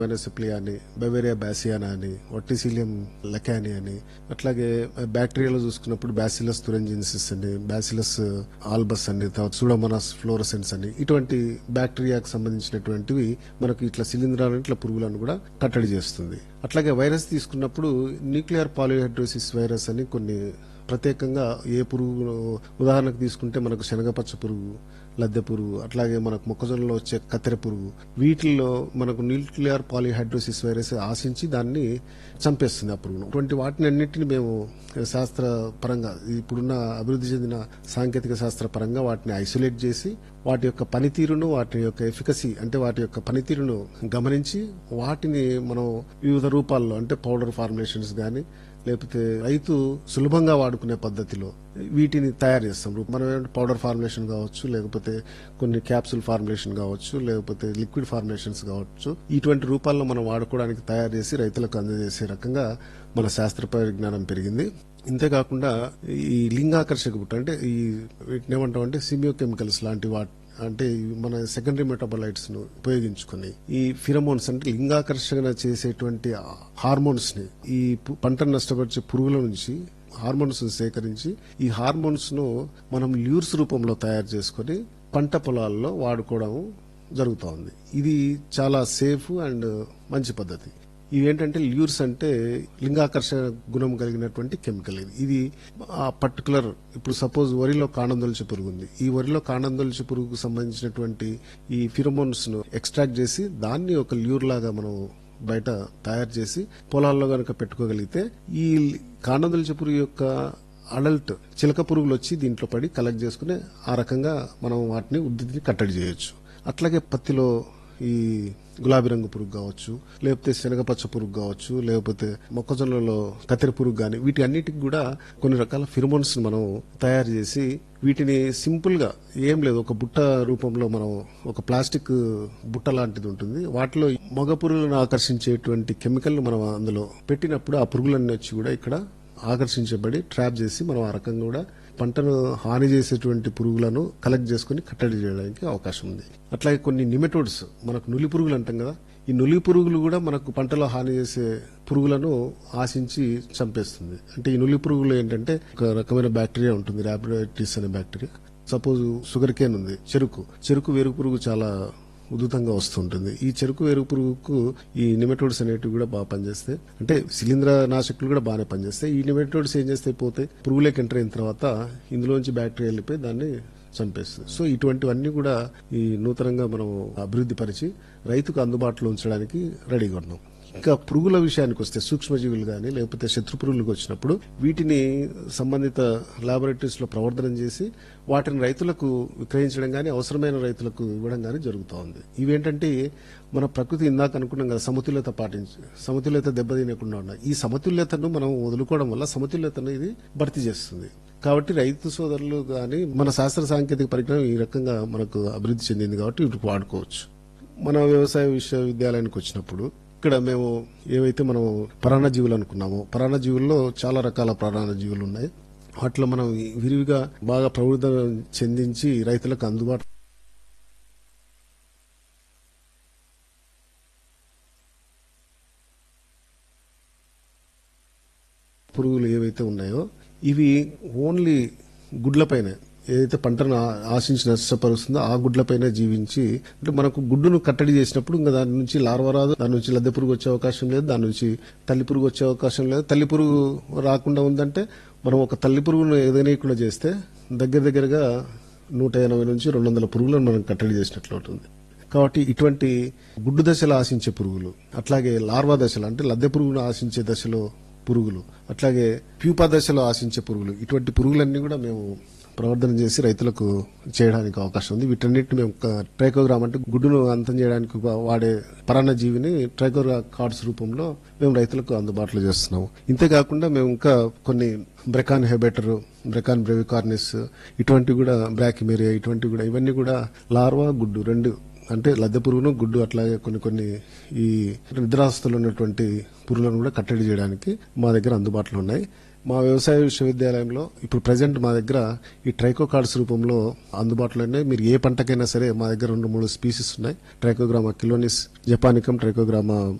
వెనసిప్లియా అని బెవేరియా బ్యాసియానా అని ఒట్టిసిలియం లెకాని అని అట్లాగే బ్యాక్టీరియాలో చూసుకున్నప్పుడు బ్యాసిలస్ తురెంజిన్సిస్ అని బ్యాసిలస్ ఆల్బస్ అని తర్వాత సూడోమోనాస్ ఫ్లోరసెన్స్ అని ఇటువంటి బ్యాక్టీరియాకు సంబంధించినటువంటివి మనకు ఇట్లా శిలీంధ్రాలను ఇట్లా పురుగులను కూడా కట్టడి చేస్తుంది అట్లాగే వైరస్ తీసుకున్నప్పుడు న్యూక్లియర్ పాలిహైడ్రోసిస్ వైరస్ అని కొన్ని ప్రత్యేకంగా ఏ పురుగు ఉదాహరణకు తీసుకుంటే మనకు శనగపచ్చ పురుగు లద్దె పురుగు అట్లాగే మనకు మొక్కజొన్నలో వచ్చే కత్తెర పురుగు వీటిల్లో మనకు న్యూక్లియర్ పాలిహైడ్రోసిస్ వైరస్ ఆశించి దాన్ని చంపేస్తుంది ఆ పురుగును అటువంటి వాటిని అన్నింటిని మేము శాస్త్ర పరంగా ఇప్పుడున్న అభివృద్ధి చెందిన సాంకేతిక శాస్త్ర పరంగా వాటిని ఐసోలేట్ చేసి వాటి యొక్క పనితీరును వాటి యొక్క ఎఫికసీ అంటే వాటి యొక్క పనితీరును గమనించి వాటిని మనం వివిధ రూపాల్లో అంటే పౌడర్ ఫార్ములేషన్స్ కానీ లేకపోతే రైతు సులభంగా వాడుకునే పద్ధతిలో వీటిని తయారు చేస్తాం మనం ఏంటంటే పౌడర్ ఫార్ములేషన్ కావచ్చు లేకపోతే కొన్ని క్యాప్సూల్ ఫార్ములేషన్ కావచ్చు లేకపోతే లిక్విడ్ ఫార్ములేషన్స్ కావచ్చు ఇటువంటి రూపాల్లో మనం వాడుకోవడానికి తయారు చేసి రైతులకు అందజేసే రకంగా మన శాస్త్ర పరిజ్ఞానం పెరిగింది ఇంతేకాకుండా ఈ లింగాకర్షక బుట్ట అంటే ఈ వీటిని ఏమంటాం అంటే సిమియో కెమికల్స్ లాంటి వాటి అంటే ఈ మన సెకండరీ మెటాబలైట్స్ ను ఉపయోగించుకొని ఈ ఫిరమోన్స్ అంటే లింగాకర్షణ చేసేటువంటి హార్మోన్స్ ని ఈ పు- పంటను నష్టపరిచే పురుగుల నుంచి హార్మోన్స్ సేకరించి ఈ హార్మోన్స్ ను మనం ల్యూర్స్ రూపంలో తయారు చేసుకొని పంట పొలాల్లో వాడుకోవడం జరుగుతూ ఉంది ఇది చాలా సేఫ్ అండ్ మంచి పద్ధతి ఇవేంటంటే ల్యూర్స్ అంటే లింగాకర్షణ గుణం కలిగినటువంటి కెమికల్ ఇది ఇది ఆ పర్టికులర్ ఇప్పుడు సపోజ్ వరిలో కాండందొలిచి పురుగు ఉంది ఈ వరిలో కాండందొలిచి పురుగుకు సంబంధించినటువంటి ఈ ఫిరమోన్స్ ను ఎక్స్ట్రాక్ట్ చేసి దాన్ని ఒక ల్యూర్ లాగా మనం బయట తయారు చేసి పొలాల్లో గనక పెట్టుకోగలిగితే ఈ కాండందొలిచి పురుగు యొక్క అడల్ట్ చిలక పురుగులు వచ్చి దీంట్లో పడి కలెక్ట్ చేసుకుని ఆ రకంగా మనం వాటిని ఉద్ధృతిని కట్టడి చేయొచ్చు అట్లాగే పత్తిలో ఈ గులాబీ రంగు పురుగు కావచ్చు లేకపోతే శనగపచ్చ పురుగు కావచ్చు లేకపోతే మొక్కజొన్నలో కత్తెర పురుగు కానీ వీటి అన్నిటికి కూడా కొన్ని రకాల ఫిరమోన్స్ మనం తయారు చేసి వీటిని సింపుల్ గా ఏం లేదు ఒక బుట్ట రూపంలో మనం ఒక ప్లాస్టిక్ బుట్ట లాంటిది ఉంటుంది వాటిలో మగ పురుగులను ఆకర్షించేటువంటి కెమికల్ మనం అందులో పెట్టినప్పుడు ఆ పురుగులన్నీ వచ్చి కూడా ఇక్కడ ఆకర్షించబడి ట్రాప్ చేసి మనం ఆ రకంగా కూడా పంటను హాని చేసేటువంటి పురుగులను కలెక్ట్ చేసుకుని కట్టడి చేయడానికి అవకాశం ఉంది అట్లాగే కొన్ని నిమెటోడ్స్ మనకు నులి పురుగులు అంటాం కదా ఈ నులి పురుగులు కూడా మనకు పంటలో హాని చేసే పురుగులను ఆశించి చంపేస్తుంది అంటే ఈ నులి పురుగులు ఏంటంటే ఒక రకమైన బ్యాక్టీరియా ఉంటుంది ర్యాపిడైటిస్ అనే బ్యాక్టీరియా సపోజ్ షుగర్ కేన్ ఉంది చెరుకు చెరుకు వేరు పురుగు చాలా ఉధృతంగా వస్తుంటుంది ఈ చెరుకు వేరు పురుగుకు ఈ నిమెటోడ్స్ అనేటివి కూడా బాగా పనిచేస్తాయి అంటే శిలీంద్ర నాశకులు కూడా బాగానే పనిచేస్తాయి ఈ నిమెటోడ్స్ ఏం చేస్తాయి పోతే పురుగులోకి ఎంటర్ అయిన తర్వాత ఇందులోంచి బ్యాక్టీరియా వెళ్ళిపోయి దాన్ని చంపేస్తుంది సో ఇటువంటివన్నీ కూడా ఈ నూతనంగా మనం అభివృద్ధి పరిచి రైతుకు అందుబాటులో ఉంచడానికి రెడీగా ఉన్నాం ఇంకా పురుగుల విషయానికి వస్తే సూక్ష్మజీవులు కానీ లేకపోతే శత్రు పురుగులకు వచ్చినప్పుడు వీటిని సంబంధిత లాబొరేటరీస్ లో ప్రవర్ధనం చేసి వాటిని రైతులకు విక్రయించడం కానీ అవసరమైన రైతులకు ఇవ్వడం కానీ జరుగుతూ ఉంది ఇవేంటంటే మన ప్రకృతి ఇందాక అనుకున్నాం కదా సమతుల్యత పాటించి సమతుల్యత దెబ్బతినకుండా ఉన్నాయి ఈ సమతుల్యతను మనం వదులుకోవడం వల్ల సమతుల్యతను ఇది భర్తీ చేస్తుంది కాబట్టి రైతు సోదరులు కానీ మన శాస్త్ర సాంకేతిక పరిజ్ఞానం ఈ రకంగా మనకు అభివృద్ధి చెందింది కాబట్టి వీటికి వాడుకోవచ్చు మన వ్యవసాయ విశ్వవిద్యాలయానికి వచ్చినప్పుడు ఇక్కడ మేము ఏవైతే మనం పరాణ జీవులు అనుకున్నామో పరాణ జీవుల్లో చాలా రకాల పరాణ జీవులు ఉన్నాయి వాటిలో మనం విరివిగా బాగా ప్రవృద్ధ చెందించి రైతులకు అందుబాటు పురుగులు ఏవైతే ఉన్నాయో ఇవి ఓన్లీ గుడ్లపైన ఏదైతే పంటను ఆ- ఆశించి నష్టపరుస్తుందో ఆ గుడ్లపైన జీవించి అంటే మనకు గుడ్డును కట్టడి చేసినప్పుడు ఇంకా దాని నుంచి లార్వ రాదు దాని నుంచి లద్దె పురుగు వచ్చే అవకాశం లేదు దాని నుంచి తల్లి పురుగు వచ్చే అవకాశం లేదు తల్లి పురుగు రాకుండా ఉందంటే మనం ఒక తల్లి పురుగును ఏదైనా చేస్తే దగ్గర దగ్గరగా నూట ఎనభై నుంచి రెండు వందల పురుగులను మనం కట్టడి చేసినట్లు అవుతుంది కాబట్టి ఇటువంటి గుడ్డు దశలో ఆశించే పురుగులు అట్లాగే లార్వా దశలో అంటే లద్దె పురుగును ఆశించే దశలో పురుగులు అట్లాగే ప్యూపా దశలో ఆశించే పురుగులు ఇటువంటి పురుగులన్నీ కూడా మేము ప్రవర్ధన చేసి రైతులకు చేయడానికి అవకాశం ఉంది వీటన్నిటిని మేము ఒక ట్రైకోగ్రామ్ అంటే గుడ్డును అంతం చేయడానికి వాడే పరాన్న జీవిని ట్రైకోగ్రా కార్డ్స్ రూపంలో మేము రైతులకు అందుబాటులో చేస్తున్నాము ఇంతేకాకుండా మేము ఇంకా కొన్ని బ్రెకాన్ హెబెటర్ బ్రెకాన్ బ్రెవికార్నిస్ ఇటువంటివి కూడా బ్రాకిమేరియా ఇటువంటివి కూడా ఇవన్నీ కూడా లార్వా గుడ్డు రెండు అంటే లద్దె పురుగును గుడ్డు అట్లాగే కొన్ని కొన్ని ఈ నిద్రాస్తులు ఉన్నటువంటి పురుగులను కూడా కట్టడి చేయడానికి మా దగ్గర అందుబాటులో ఉన్నాయి మా వ్యవసాయ విశ్వవిద్యాలయంలో ఇప్పుడు ప్రజెంట్ మా దగ్గర ఈ ట్రైకో కార్డ్స్ రూపంలో అందుబాటులో ఉన్నాయి మీరు ఏ పంటకైనా సరే మా దగ్గర రెండు మూడు స్పీసీస్ ఉన్నాయి ట్రైకోగ్రామా కిలోనిస్ జపానికం ట్రైకోగ్రామా